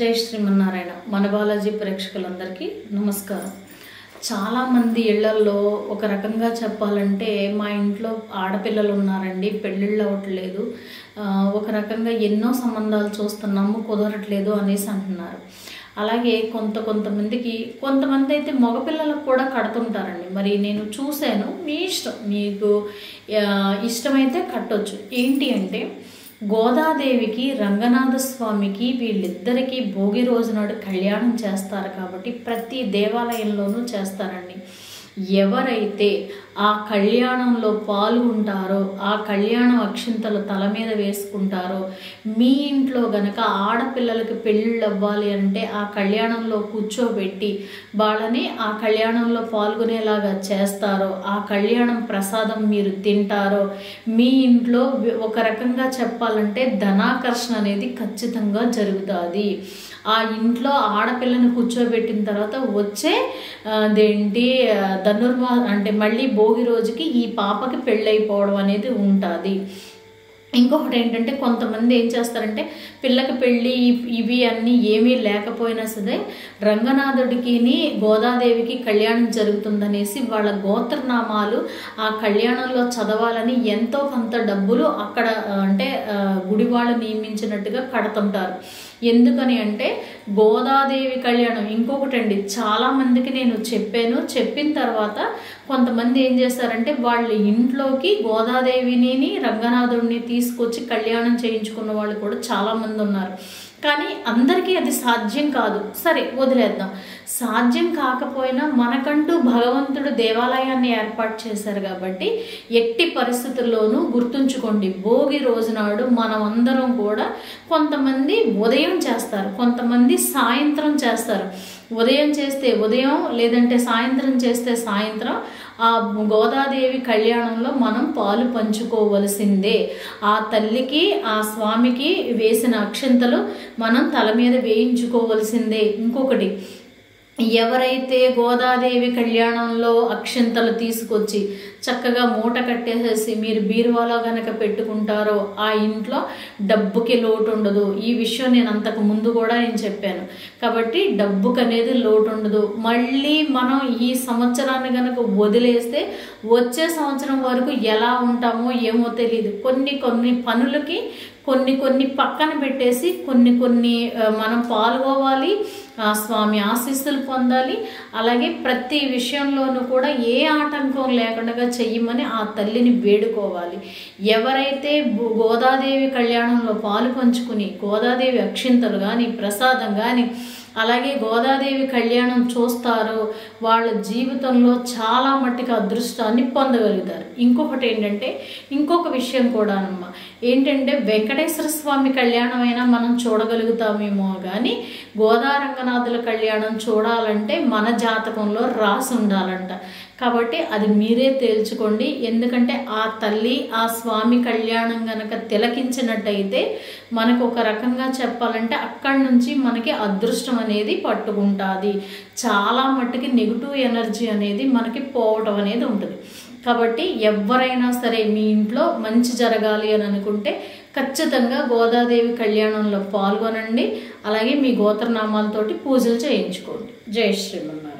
జై శ్రీమన్నారాయణ మన బాలాజీ ప్రేక్షకులందరికీ నమస్కారం చాలామంది ఇళ్లల్లో ఒక రకంగా చెప్పాలంటే మా ఇంట్లో ఆడపిల్లలు ఉన్నారండి పెళ్ళిళ్ళు అవ్వట్లేదు ఆ, ఒక రకంగా ఎన్నో సంబంధాలు చూస్తున్నాము కుదరట్లేదు అనేసి అంటున్నారు అలాగే కొంత కొంతమందికి కొంతమంది అయితే మగపిల్లలకు కూడా కడుతుంటారండి మరి నేను చూశాను మీ ఇష్టం మీకు ఆ, ఇష్టమైతే కట్టొచ్చు ఏంటి అంటే గోదాదేవికి రంగనాథ స్వామికి వీళ్ళిద్దరికీ భోగి రోజు నాడు కళ్యాణం చేస్తారు కాబట్టి ప్రతి దేవాలయంలోనూ చేస్తారండి ఎవరైతే ఆ కళ్యాణంలో పాల్గొంటారో ఆ కళ్యాణం అక్షింతలు తల మీద వేసుకుంటారో మీ ఇంట్లో గనక ఆడపిల్లలకి పెళ్ళిళ్ళు అవ్వాలి అంటే ఆ కళ్యాణంలో కూర్చోబెట్టి వాళ్ళని ఆ కళ్యాణంలో పాల్గొనేలాగా చేస్తారో ఆ కళ్యాణం ప్రసాదం మీరు తింటారో మీ ఇంట్లో ఒక రకంగా చెప్పాలంటే ధనాకర్షణ అనేది ఖచ్చితంగా జరుగుతుంది ఆ ఇంట్లో ఆడపిల్లని కూర్చోబెట్టిన తర్వాత వచ్చే ఆ, అదేంటి ఆ, ధనుర్మా అంటే మళ్ళీ భోగి రోజుకి ఈ పాపకి పెళ్ళైపోవడం అనేది ఉంటుంది ఇంకొకటి ఏంటంటే కొంతమంది ఏం చేస్తారంటే పిల్లకి పెళ్ళి ఇ- ఇవి అన్నీ ఏమీ లేకపోయినా సరే రంగనాథుడికి గోదాదేవికి కళ్యాణం జరుగుతుందనేసి వాళ్ళ గోత్రనామాలు ఆ కళ్యాణంలో చదవాలని ఎంతో కొంత డబ్బులు అక్కడ ఆ, అంటే ఆ, గుడి వాళ్ళు నియమించినట్టుగా కడుతుంటారు ఎందుకని అంటే గోదాదేవి కళ్యాణం ఇంకొకటి అండి చాలా మందికి నేను చెప్పాను చెప్పిన తర్వాత కొంతమంది ఏం చేస్తారంటే వాళ్ళ ఇంట్లోకి గోదాదేవిని రంగనాథుడిని తీసుకొచ్చి కళ్యాణం చేయించుకున్న వాళ్ళు కూడా చాలా మంది ఉన్నారు కానీ అందరికీ అది సాధ్యం కాదు సరే వదిలేద్దాం సాధ్యం కాకపోయినా మనకంటూ భగవంతుడు దేవాలయాన్ని ఏర్పాటు చేశారు కాబట్టి ఎట్టి పరిస్థితుల్లోనూ గుర్తుంచుకోండి భోగి రోజు నాడు మనం అందరం కూడా కొంతమంది ఉదయం చేస్తారు కొంతమంది సాయంత్రం చేస్తారు ఉదయం చేస్తే ఉదయం లేదంటే సాయంత్రం చేస్తే సాయంత్రం ఆ గోదాదేవి కళ్యాణంలో మనం పాలు పంచుకోవలసిందే ఆ తల్లికి ఆ స్వామికి వేసిన అక్షంతలు మనం తల మీద వేయించుకోవలసిందే ఇంకొకటి ఎవరైతే గోదాదేవి కళ్యాణంలో అక్షంతలు తీసుకొచ్చి చక్కగా మూట కట్టేసేసి మీరు బీరువాలో గనక పెట్టుకుంటారో ఆ ఇంట్లో డబ్బుకి లోటు ఉండదు ఈ విషయం నేను అంతకు ముందు కూడా నేను చెప్పాను కాబట్టి డబ్బుకి అనేది లోటు ఉండదు మళ్ళీ మనం ఈ సంవత్సరాన్ని గనక వదిలేస్తే వచ్చే సంవత్సరం వరకు ఎలా ఉంటామో ఏమో తెలియదు కొన్ని కొన్ని పనులకి కొన్ని కొన్ని పక్కన పెట్టేసి కొన్ని కొన్ని ఆ, మనం పాల్గొవాలి ఆ స్వామి ఆశీస్సులు పొందాలి అలాగే ప్రతి విషయంలోనూ కూడా ఏ ఆటంకం లేకుండా చెయ్యమని ఆ తల్లిని వేడుకోవాలి ఎవరైతే భూ- గోదాదేవి కళ్యాణంలో పాలు పంచుకుని గోదాదేవి అక్షింతలు కానీ ప్రసాదం కానీ అలాగే గోదాదేవి కళ్యాణం చూస్తారో వాళ్ళ జీవితంలో చాలా మట్టుకు అదృష్టాన్ని పొందగలుగుతారు ఇంకొకటి ఏంటంటే ఇంకొక విషయం కూడా అన్నమా ఏంటంటే వెంకటేశ్వర స్వామి కళ్యాణం అయినా మనం చూడగలుగుతామేమో కానీ గోదా రంగనాథుల కళ్యాణం చూడాలంటే మన జాతకంలో రాసి ఉండాలంట కాబట్టి అది మీరే తేల్చుకోండి ఎందుకంటే ఆ తల్లి ఆ స్వామి కళ్యాణం గనక తిలకించినట్టయితే మనకు ఒక రకంగా చెప్పాలంటే అక్కడి నుంచి మనకి అదృష్టం అనేది పట్టుకుంటుంది చాలా మట్టుకి నెగిటివ్ ఎనర్జీ అనేది మనకి పోవటం అనేది ఉంటుంది కాబట్టి ఎవరైనా సరే మీ ఇంట్లో మంచి జరగాలి అని అనుకుంటే ఖచ్చితంగా గోదాదేవి కళ్యాణంలో పాల్గొనండి అలాగే మీ గోత్రనామాలతోటి పూజలు చేయించుకోండి జై శ్రీమన్నారాయణ